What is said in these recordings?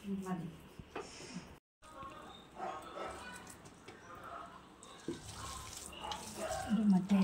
മറ്റേ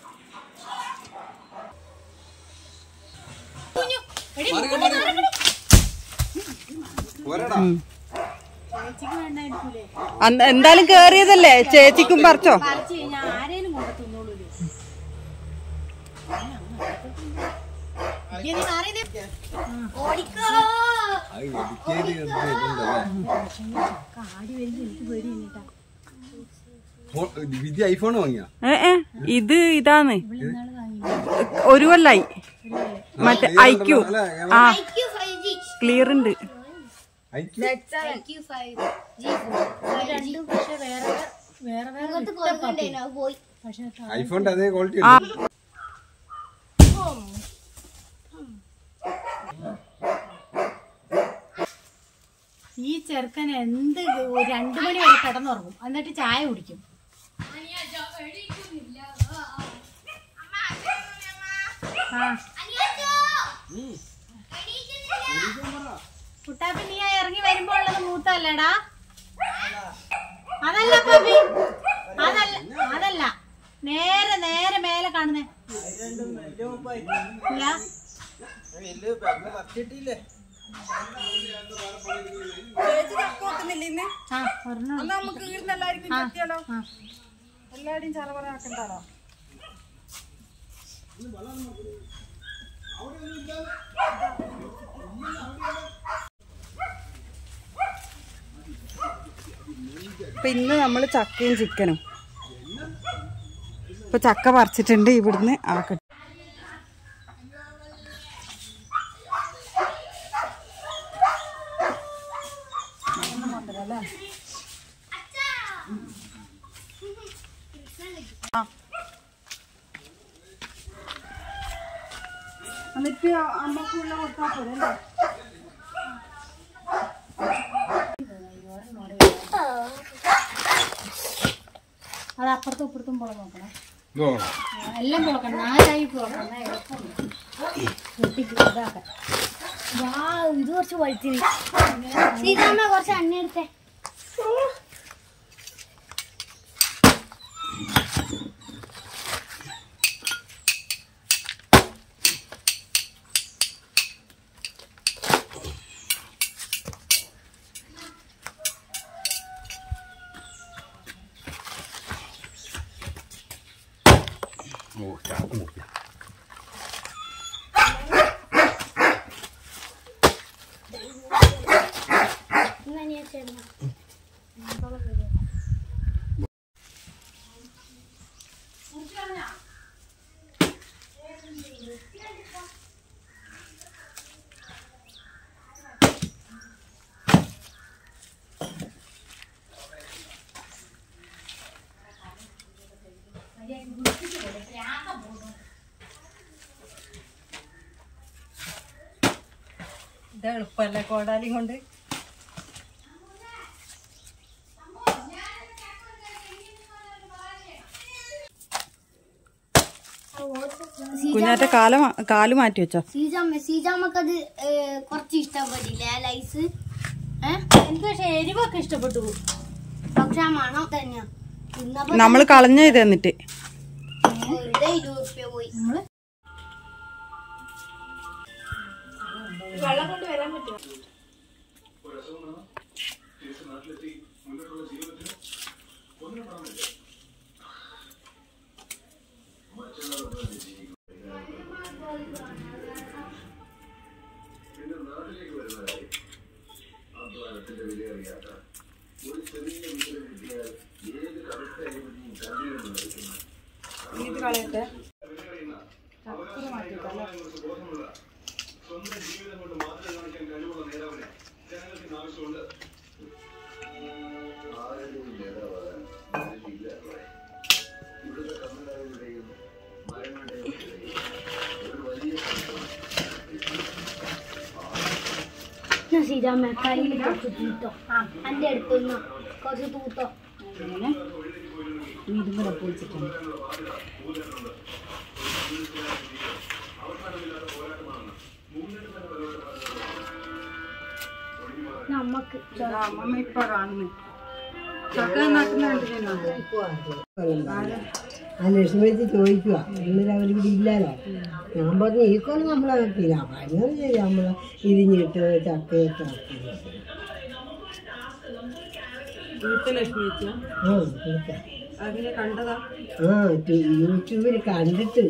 പോരടാ ചേച്ചിക്ക് വേണ്ടായിരിക്കൂലേ അന്ന് എന്തായാലും കേറിയതല്ലേ ചേച്ചിക്കും പറിച്ചോ പറിച്ചു കഴിഞ്ഞാൽ ആരേലും കൊണ്ട് തിന്നോളൂ അത് ഒരിക്കലും ഇതുണ്ടല്ലേ കാടി വരുമ്പോ എനിക്ക് പേടി കഴിഞ്ഞിട്ടാ ഫോ- വിധി ഐഫോൺ വാങ്ങിയ ഏ ഏ, ഇത് ഇതാന്ന് ഇന്നാള് വാങ്ങി ഒരു കൊല്ലായി മറ്റേ ഐക്യു ആ ക്ലിയർ ഉണ്ട് ഐക്യു രണ്ടും പക്ഷെ വേറെ വേറെ വേറെ പക്ഷെ ഐഫോണിന്റെ അതേ ക്വാളിറ്റി ആ ഉണ്ട് ഈ ചെറുക്കൻ എന്ത് ഒരു രണ്ടു മണി വരെ കിടന്നുറങ്ങും എന്നിട്ട് ചായ കുടിക്കും ആ കുട്ടാപ്പി നീ ആ ഇറങ്ങി വരുമ്പോ ഉള്ളത് മൂത്തല്ലേടാ അതല്ല പപ്പി അതല്ല അതല്ല നേരെ നേരെ മേലെ കാണുന്നേ ഇല്ല ആ ഒരെണ്ണം നമുക്ക് വീടിന് എല്ലാവർക്കും ചെത്തിയാലോ ആ എല്ലാവരും ചറവറാക്കണ്ടാലോ ഇപ്പൊ ഇന്ന് നമ്മള് ചക്കയും ചിക്കനും ഇപ്പൊ ചക്ക പറിച്ചിട്ടുണ്ട് ഇവിടുന്ന് ആക്കട്ടെ എന്നിട്ട് അമ്മക്കുള്ള കൊടുത്താ പോരെ അല്ലേ അത് അപ്പുറത്തും ഇപ്പുറത്തും പോളെ നോക്കണം ഇതോ, എല്ലാം പോളക്കണം നാലായി പോളക്കണം എളുപ്പമുണ്ട് വെട്ടിക്ക് ഇതാക്കാൻ ഇത് കുറച്ച് വഴുത്തിന് സീതാമ്മ കുറച്ച് എണ്ണ എടുത്തേ ഓ, ചാക്ക് മുറിക്കാം. എന്നാ ഞാൻ ചേർന്നു ഇത് എളുപ്പല്ലേ കോടാലി കൊണ്ട് കുഞ്ഞാറ്റ കാല കാല് മാറ്റി വെച്ചോ സീജാമ്മ സീജാമ്മക്ക് അത് കുറച്ച് ഇഷ്ടപ്പെട്ടില്ല ആ ലൈസ് ഏഹ് എനിക്ക് പക്ഷെ എരിവൊക്കെ ഇഷ്ടപ്പെട്ടു പക്ഷെ ആ മണം തന്നെയാ തിന്നപ്പോ നമ്മള് കളഞ്ഞ ഇത് എന്നിട്ട് വെറുതെ ഇരുപത് റുപ്യ പോയി ഇത് കളയട്ടെ എന്നാ സീജാമ്മ കയ്യിൽ കുറച്ച് തൂത്തോ എന്റെ അടുത്തുനിന്ന് കുറച്ച് തൂത്തോ ഇങ്ങനെ ഇതും കൂടെ പൊളിച്ചിട്ടുണ്ട് നമ്മക്ക് അമ്മമ്മ ഇപ്പൊ കാണുന്നു ചക്ക നട്ടുന്നുണ്ട് ആ ലക്ഷ്മിച്ച് ചോദിക്കുക ഇന്നലെ അവരിവിടെ ഇല്ലല്ലോ ഞാൻ പറഞ്ഞു ഈ കൊല്ലം നമ്മളെ വെക്കില്ല പണിയൊന്നും ചെയ്യാം നമ്മളെ ഇരിഞ്ഞിട്ട് ചക്കയിട്ട് വീട്ടിൽ ലക്ഷ്മി വെച്ചാ ആ കൊടുക്കാം. അതിനെ കണ്ടതാ ആ യു- യൂട്യൂബിൽ കണ്ടിട്ട്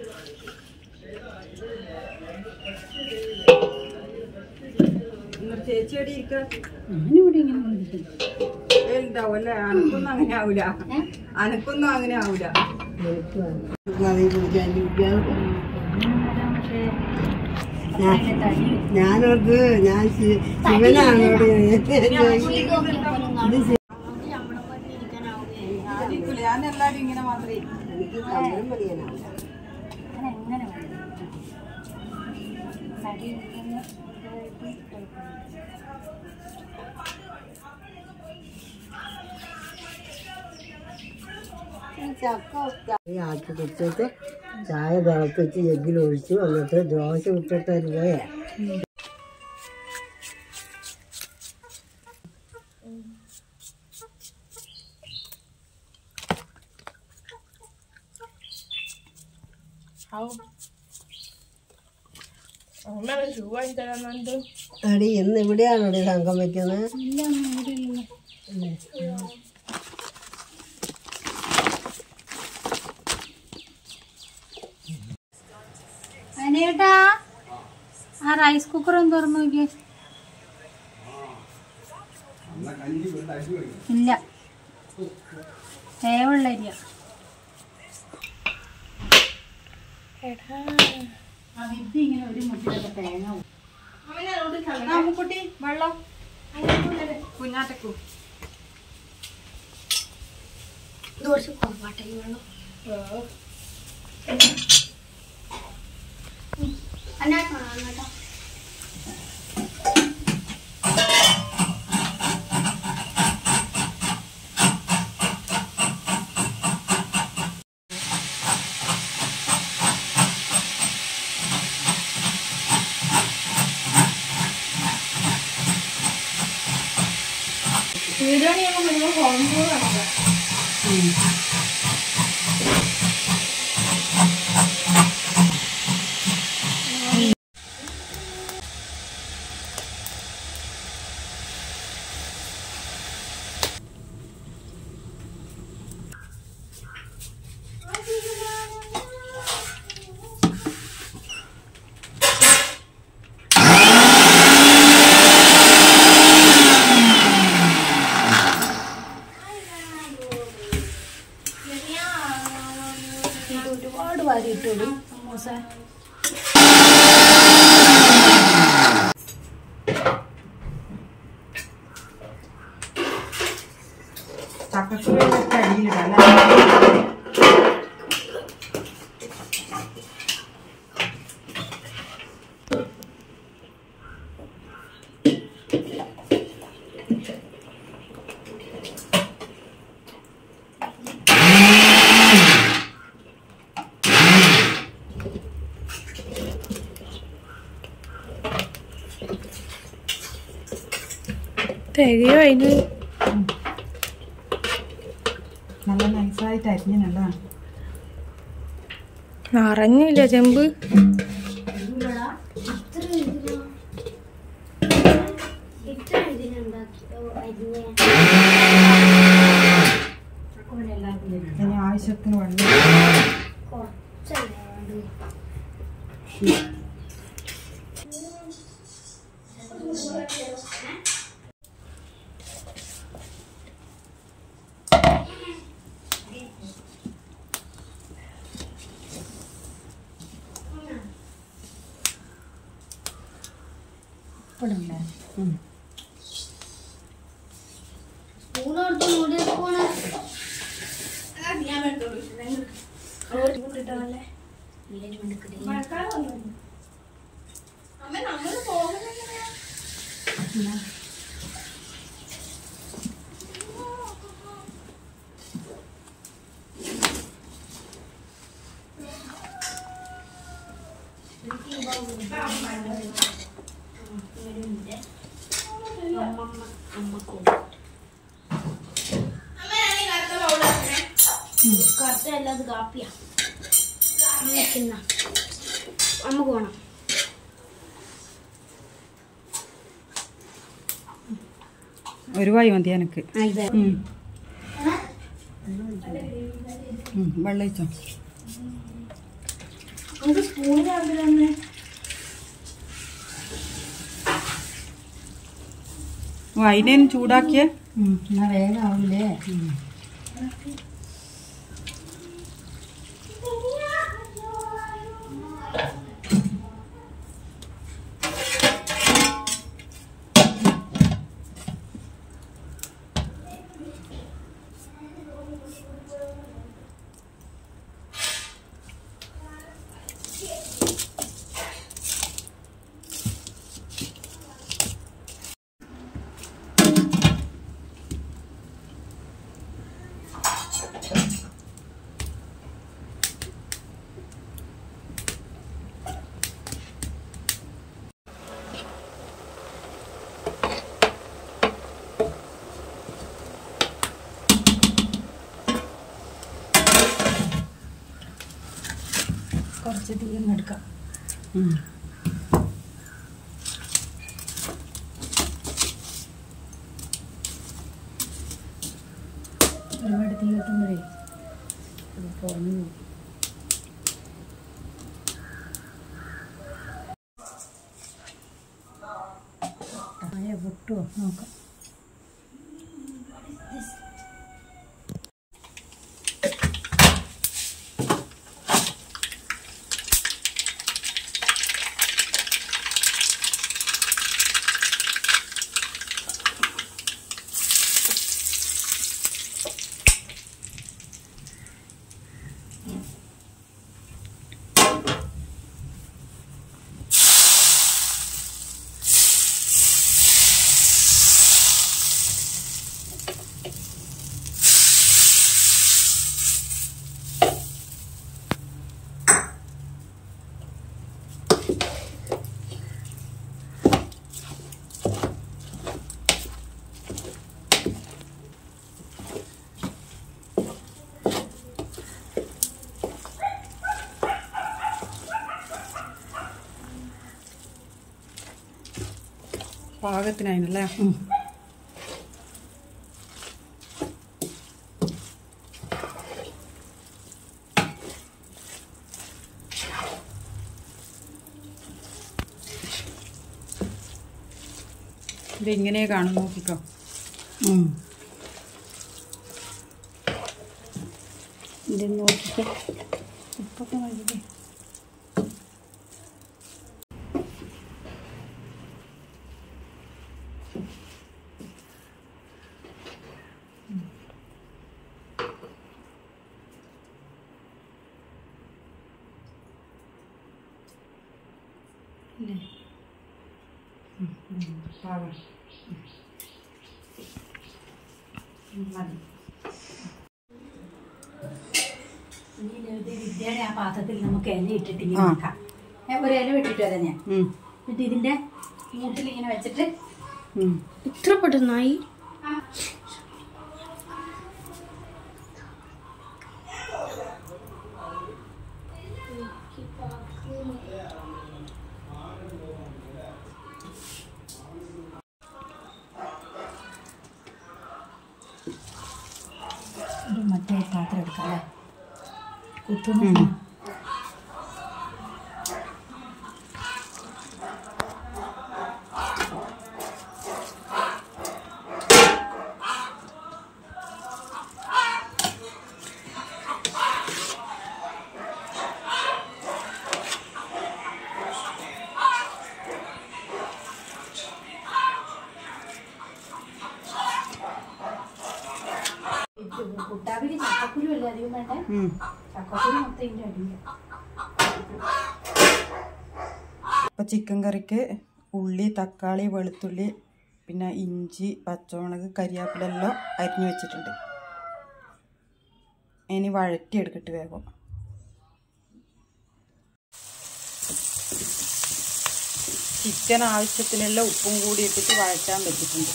എന്നിട്ട് ചേച്ചി എവിടെ ഇരിക്ക ഞാനിവിടെ ഇങ്ങനെ വന്നിരിക്കുന്നു. ഉണ്ടാവും അല്ലേ അനക്കൊന്നും അങ്ങനെ ആവൂല അനക്കൊന്നും അങ്ങനെ ആവൂല എനിക്ക് വേണം. അതിൽ കുടിക്കാൻ ഇരിക്കാൻ. ഞാൻ- ഞാനോർത്ത് ഞാൻ ശി- ശിവനാണോട് ഇത് ശി- ആയിരിക്കൂല ഞാൻ എല്ലാരും ഇങ്ങനെ മാത്രമേ എനിക്ക് സമയം പറയാനാവില്ല അങ്ങനെ വേണം. തടി ഇങ്ങനെ ഈ ആക്കി കുടിച്ചിട്ട് ചായ തിളപ്പിച്ച് എഗ്ഗിൽ ഒഴിച്ചു എന്നിട്ട് ദോശ ഇട്ടിട്ട് പോയേ അടി ഇന്ന് ഇവിടെയാണോ സംഘം വെക്കുന്നത് അനേട്ടാ ആ റൈസ് കുക്കർ ഒന്ന് തുറന്നു നോക്കിയേ ഇല്ല വേവുള്ള അരിയ ഇങ്ങനെ ഒരു മുട്ടിലൊക്കെ തേങ്ങ നാമക്കുട്ടി വെള്ളം കുഞ്ഞാറ്റക്കൂ ദോശ കുറവാട്ടെ ഈ വെള്ളം അന്നാട്ടോ അന്നാട്ടോ ഒരുപാട് വാരി ഇട്ടോളൂ സമൂസ ചക്കക്കുരു വെച്ച് അടിയിലിടാം അല്ലേ തികയോ അതിന് നല്ല നൈസായിട്ട് അരിഞ്ഞ നല്ലതാണ് അറിഞ്ഞില്ല ചെമ്പ് ഇത്ര ഇതിനാ ഇത്ര ഇതിനുണ്ടാക്കി അരിഞ്ഞ ഇനി ആവശ്യത്തിന് വെള്ളം കുറച്ചല്ലേ വേണ്ടത് സ്പൂണെടുത്ത് മൂടി സ്പൂണ് അമ്മമ്മ അമ്മക്കോ കറുത്ത അല്ലാതെ കാപ്പിയാ അമ്മയ്ക്കുന്ന അമ്മക്ക് വേണം ഒരു വായി മതി എനിക്ക് ആ, ഇത് വെള്ളം ഒഴിച്ചോ നമുക്ക് സ്പൂണിലാവില്ല ഓ അതിനേനും ചൂടാക്കിയ എന്നാ വേഗം ആവില്ലേ കുറച്ച് തീരം എടുക്കാം ഒരുപാട് തീ കിട്ടുമ്പോഴേ അത് കുറഞ്ഞു പോകും ആയ പൊട്ടുമോ നോക്കാം പാകത്തിനായിനല്ലേ ഇതിങ്ങനെ കാണും നോക്കിക്കോ ഇത് നോക്കിയിട്ട് ഉപ്പൊക്കെ മതി പാകം വിദ്യയുടെ ആ പാത്രത്തിൽ നമുക്ക് ഇല ഇട്ടിട്ട് ഇങ്ങനെ ആ. വെക്കാം ഏ, ഒരു ഇല ഇട്ടിട്ട് വരാം ഞാൻ ഉം, എന്നിട്ട് ഇതിന്റെ മൂട്ടിൽ ഇങ്ങനെ വെച്ചിട്ട് ഉം. ഇത്ര പെട്ടെന്നായി ഒരു മറ്റേ പാത്രം എടുക്കാം അല്ലേ കുത്തുന്നു കുട്ടാവിക്ക് ചക്കക്കുരു അല്ലേ അധികം വേണ്ടേ ഉം. ചക്കക്കുരു മൊത്തം ഇതിന്റെ അടിയിൽ അപ്പോൾ ചിക്കൻ കറിക്ക് ഉള്ളി തക്കാളി വെളുത്തുള്ളി പിന്നെ ഇഞ്ചി പച്ചമുളക് കരിയാപ്പില എല്ലാം അരിഞ്ഞു വെച്ചിട്ടുണ്ട് ഇനി വഴറ്റി എടുക്കട്ട് വേഗം ചിക്കൻ ആവശ്യത്തിനുള്ള ഉപ്പും കൂടി ഇട്ടിട്ട് വഴറ്റാൻ വെച്ചിട്ടുണ്ട്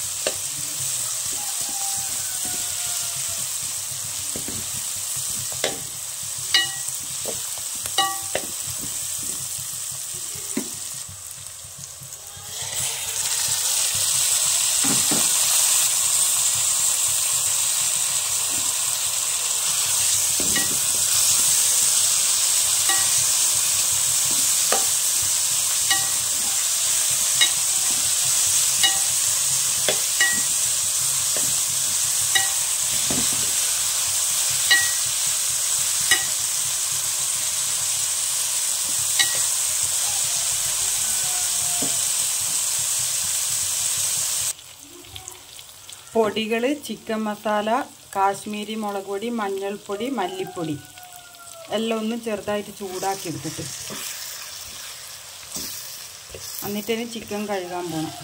പൊടികൾ ചിക്കൻ മസാല കാശ്മീരി മുളക് പൊടി മഞ്ഞൾപ്പൊടി മല്ലിപ്പൊടി എല്ലാം ഒന്ന് ചെറുതായിട്ട് ചൂടാക്കി എടുത്തിട്ട് എന്നിട്ടിന് ചിക്കൻ കഴുകാൻ പോകണം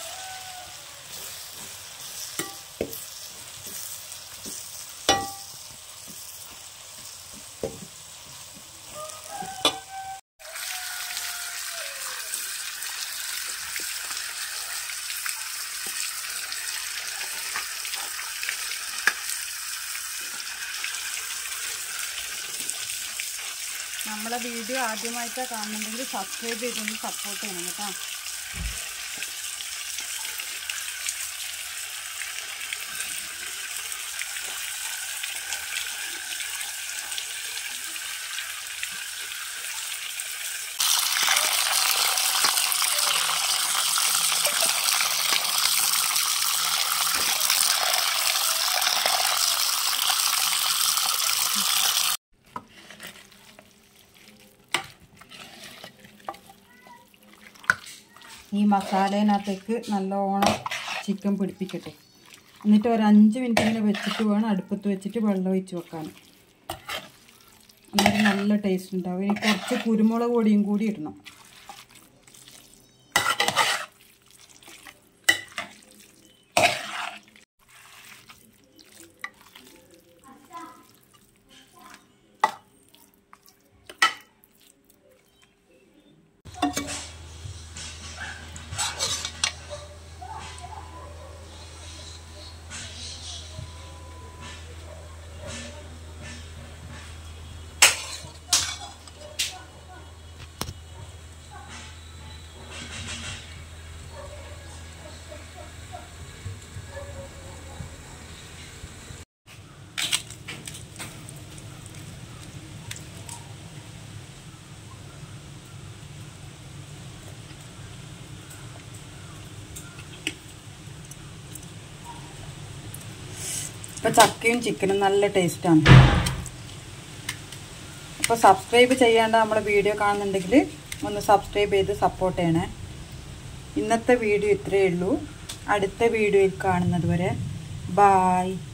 നമ്മളെ വീഡിയോ ആദ്യമായിട്ടാണ് കാണുന്നുണ്ടെങ്കിൽ സബ്സ്ക്രൈബ് ചെയ്തൊന്ന് സപ്പോർട്ട് ചെയ്യണം കേട്ടോ ഈ മസാലേനകത്തേക്ക് നല്ലോണം ചിക്കൻ പിടിപ്പിക്കട്ടെ എന്നിട്ട് ഒരു അഞ്ച് മിനിറ്റ് ഇങ്ങനെ വെച്ചിട്ട് വേണം അടുപ്പത്ത് വെച്ചിട്ട് വെള്ളം ഒഴിച്ച് വെക്കാൻ എന്നിട്ട് നല്ല ടേസ്റ്റ് ഉണ്ടാവും ഇനി കുറച്ച് കുരുമുളക് പൊടിയും കൂടി ഇടണം ഇപ്പോൾ ചക്കയും ചിക്കനും നല്ല ടേസ്റ്റാണ് അപ്പോൾ സബ്സ്ക്രൈബ് ചെയ്യാണ്ട് നമ്മളെ വീഡിയോ കാണുന്നുണ്ടെങ്കിൽ ഒന്ന് സബ്സ്ക്രൈബ് ചെയ്ത് സപ്പോർട്ട് ചെയ്യണേ ഇന്നത്തെ വീഡിയോ ഇത്രയേ ഉള്ളൂ അടുത്ത വീഡിയോയിൽ കാണുന്നത് വരെ ബായ്